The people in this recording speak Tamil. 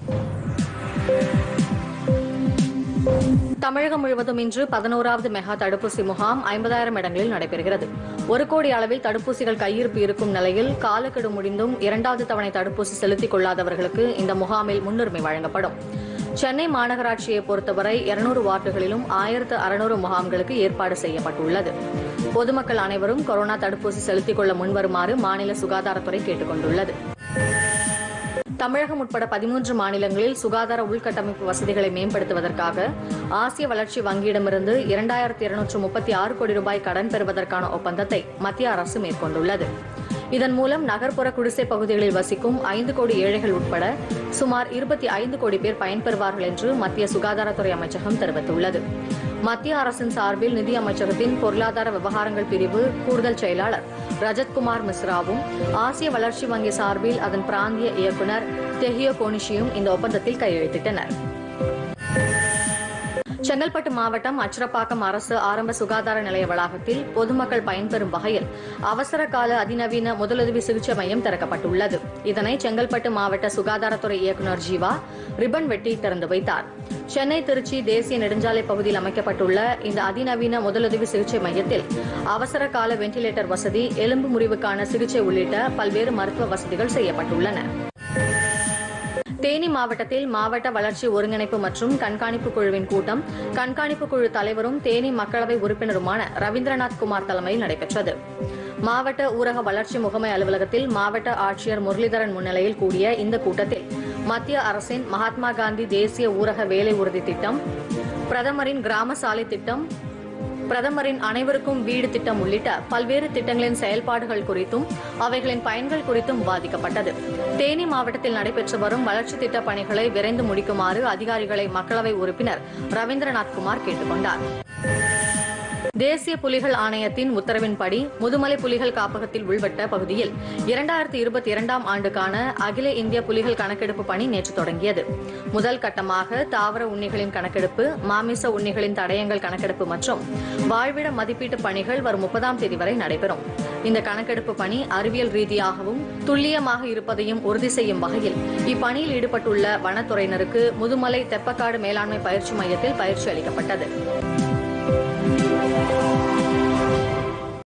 தமிழகம் முழுவதும் இன்று பதினோராவது மெகா தடுப்பூசி முகாம் ஐம்பதாயிரம் இடங்களில் நடைபெறுகிறது ஒரு கோடி அளவில் தடுப்பூசிகள் கையிருப்பு இருக்கும் நிலையில் காலக்கெடு முடிந்தும் இரண்டாவது தவணை தடுப்பூசி செலுத்திக் கொள்ளாதவர்களுக்கு இந்த முகாமில் முன்னுரிமை வழங்கப்படும் சென்னை மாநகராட்சியை பொறுத்தவரை இருநூறு வார்டுகளிலும் ஆயிரத்து அறுநூறு முகாம்களுக்கு ஏற்பாடு செய்யப்பட்டுள்ளது பொதுமக்கள் அனைவரும் கொரோனா தடுப்பூசி செலுத்திக் கொள்ள முன்வருமாறு மாநில சுகாதாரத்துறை கேட்டுக் கொண்டுள்ளது தமிழகம் உட்பட பதிமூன்று மாநிலங்களில் சுகாதார உள்கட்டமைப்பு வசதிகளை மேம்படுத்துவதற்காக ஆசிய வளர்ச்சி வங்கியிடமிருந்து இரண்டாயிரத்தி இருநூற்று முப்பத்தி ஆறு கோடி ரூபாய் கடன் பெறுவதற்கான ஒப்பந்தத்தை மத்திய அரசு மேற்கொண்டுள்ளது இதன் மூலம் நகர்ப்புற குடிசை பகுதிகளில் வசிக்கும் ஐந்து கோடி ஏழைகள் உட்பட சுமார் இருபத்தி ஐந்து கோடி பேர் பயன்பெறுவார்கள் என்று மத்திய சுகாதாரத்துறை அமைச்சகம் தெரிவித்துள்ளது மத்திய அரசின் சார்பில் நிதி அமைச்சகத்தின் பொருளாதார விவகாரங்கள் பிரிவு கூடுதல் செயலாளர் ரஜத்குமார் மிஸ்ராவும் ஆசிய வளர்ச்சி வங்கி சார்பில் அதன் பிராந்திய இயக்குநர் தெஹியோ கோனிஷியும் இந்த ஒப்பந்தத்தில் கையெழுத்திட்டனர் செங்கல்பட்டு மாவட்டம் அச்சிரப்பாக்கம் அரசு ஆரம்ப சுகாதார நிலைய வளாகத்தில் பொதுமக்கள் பயன்பெறும் வகையில் அவசர கால அதிநவீன முதலுதவி சிகிச்சை மையம் திறக்கப்பட்டுள்ளது இதனை செங்கல்பட்டு மாவட்ட சுகாதாரத்துறை இயக்குநர் ஜீவா ரிப்பன் வெட்டி திறந்து வைத்தார் சென்னை திருச்சி தேசிய நெடுஞ்சாலை பகுதியில் அமைக்கப்பட்டுள்ள இந்த அதிநவீன முதலுதவி சிகிச்சை மையத்தில் அவசர கால வெண்டிலேட்டர் வசதி எலும்பு முறிவுக்கான சிகிச்சை உள்ளிட்ட பல்வேறு மருத்துவ வசதிகள் செய்யப்பட்டுள்ளன தேனி மாவட்டத்தில் மாவட்ட வளர்ச்சி ஒருங்கிணைப்பு மற்றும் கண்காணிப்பு குழுவின் கூட்டம் கண்காணிப்பு குழு தலைவரும் தேனி மக்களவை உறுப்பினருமான ரவீந்திரநாத் குமார் தலைமையில் நடைபெற்றது மாவட்ட ஊரக வளர்ச்சி முகமை அலுவலகத்தில் மாவட்ட ஆட்சியர் முரளிதரன் முன்னிலையில் கூடிய இந்த கூட்டத்தில் மத்திய அரசின் மகாத்மா காந்தி தேசிய ஊரக வேலை உறுதி திட்டம் பிரதமரின் கிராம சாலை திட்டம் பிரதமரின் அனைவருக்கும் வீடு திட்டம் உள்ளிட்ட பல்வேறு திட்டங்களின் செயல்பாடுகள் குறித்தும் அவைகளின் பயன்கள் குறித்தும் விவாதிக்கப்பட்டது தேனி மாவட்டத்தில் நடைபெற்று வரும் வளர்ச்சி திட்ட பணிகளை விரைந்து முடிக்குமாறு அதிகாரிகளை மக்களவை உறுப்பினர் ரவீந்திரநாத் குமார் கேட்டுக் கொண்டார் தேசிய புலிகள் ஆணையத்தின் உத்தரவின்படி முதுமலை புலிகள் காப்பகத்தில் உள்வட்ட பகுதியில் இரண்டாயிரத்தி இருபத்தி இரண்டாம் ஆண்டுக்கான அகில இந்திய புலிகள் கணக்கெடுப்பு பணி நேற்று தொடங்கியது முதல் கட்டமாக தாவர உண்ணிகளின் கணக்கெடுப்பு மாமிச உண்ணிகளின் தடயங்கள் கணக்கெடுப்பு மற்றும் வாழ்விட மதிப்பீட்டு பணிகள் வரும் முப்பதாம் தேதி வரை நடைபெறும் இந்த கணக்கெடுப்பு பணி அறிவியல் ரீதியாகவும் துல்லியமாக இருப்பதையும் உறுதி செய்யும் வகையில் இப்பணியில் ஈடுபட்டுள்ள வனத்துறையினருக்கு முதுமலை தெப்பக்காடு மேலாண்மை பயிற்சி மையத்தில் பயிற்சி அளிக்கப்பட்டது